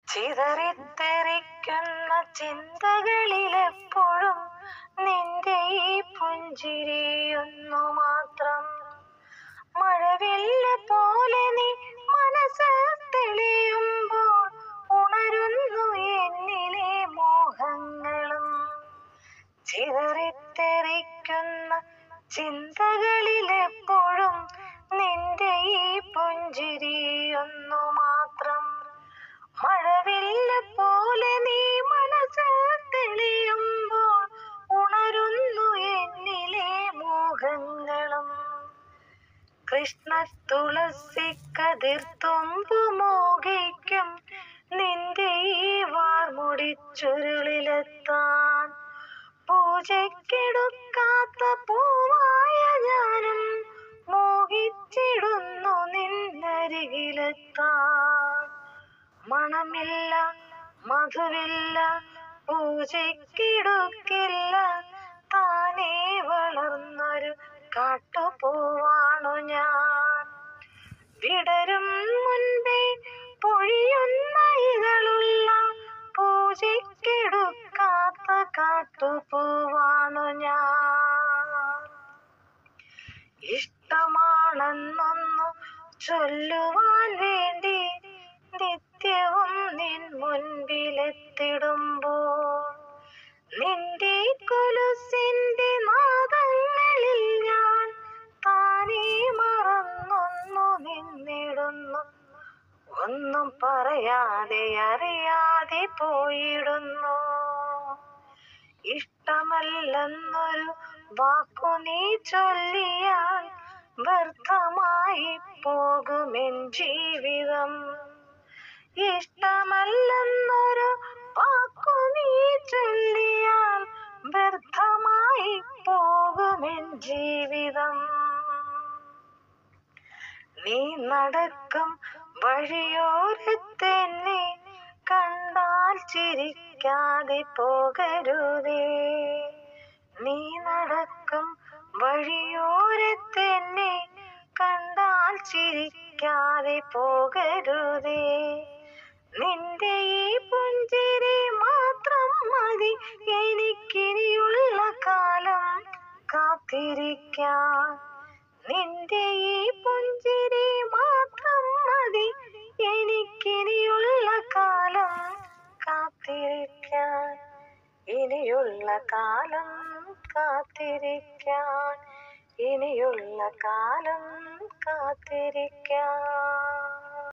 ചിതറിത്തെറിക്കുന്ന ചിന്തകളിലെപ്പോഴും നിന്റെ ഈ പുഞ്ചിരിയൊന്നു മാത്രം മഴവില്ല് പോലെ നീ മനസ്സ് തെളിയുമ്പോൾ ഉണരുന്നു എന്നിലെ മോഹങ്ങളും ചിതറിത്തെറിക്കുന്ന ചിന്തകളിലെപ്പോഴും നിന്റെ ഈ പുഞ്ചിരിയൊന്നു മാത്രം മഴവില്ല് പോലെ നീ മനസ്സ് തെളിയുമ്പോൾ ഉണരുന്നു എന്നിലെ മോഹങ്ങളും കൃഷ്ണ തുളസി കതിർത്തുമ്പു മോഹിക്കും നിന്റെ ഈ വാർമുടി ചുരുളിലെത്താൻ പൂജയ്ക്കെടുക്കാത്ത പൂവായ ഞാനും മോഹിച്ചിടുന്നു നിന്നരികിലെത്താൻ മണമില്ല മധുവില്ല പൂജയ്ക്കിടുക്കില്ല താനേ വളർന്നൊരു കാട്ടുപൂവാണു ഞാൻ വിടരും മുൻപേ പൊഴിയുന്ന ഇതളുള്ള പൂജയ്ക്കെടുക്കാത്ത കാട്ടുപൂവാണു ഞാൻ ഇഷ്ടമാണെന്നൊന്നു ചൊല്ലുവാൻ വേണ്ടി നിത്യവും നിൻ മുൻപിലെത്തിടുമ്പോൾ നിന്റെ കൊലുസിന്റെ നാദങ്ങളിൽ ഞാൻ താനേ മറന്നൊന്നു നിന്നിടുന്നു ഒന്നും പറയാതെ അറിയാതെ പോയിടുന്നു ഇഷ്ടമല്ലെന്നൊരു വാക്കു നീ ചൊല്ലിയാൽ വ്യർത്ഥമായി പോകുമെൻ ജീവിതം ഇഷ്ടമല്ലെന്നൊരു വാക്കു നീ ചൊല്ലിയാൽ വ്യർത്ഥമായി പോകുമെൻ ജീവിതം നീ നടക്കും വഴിയോരത്തെന്നെ കണ്ടാൽ ചിരിക്കാതെ പോകരുതേ നീ നടക്കും വഴിയോരത്തെന്നെ കണ്ടാൽ ചിരിക്കാതെ പോകരുതേ നിന്റെ ഈ പുഞ്ചിരി മാത്രം മതി എനിക്കിനിയുള്ള കാലം കാത്തിരിക്കാൻ നിന്റെ ഈ പുഞ്ചിരി മാത്രം മതി എനിക്കിനിയുള്ള കാലം കാത്തിരിക്കാൻ ഇനിയുള്ള കാലം കാത്തിരിക്കാൻ ഇനിയുള്ള കാലം കാത്തിരിക്കാൻ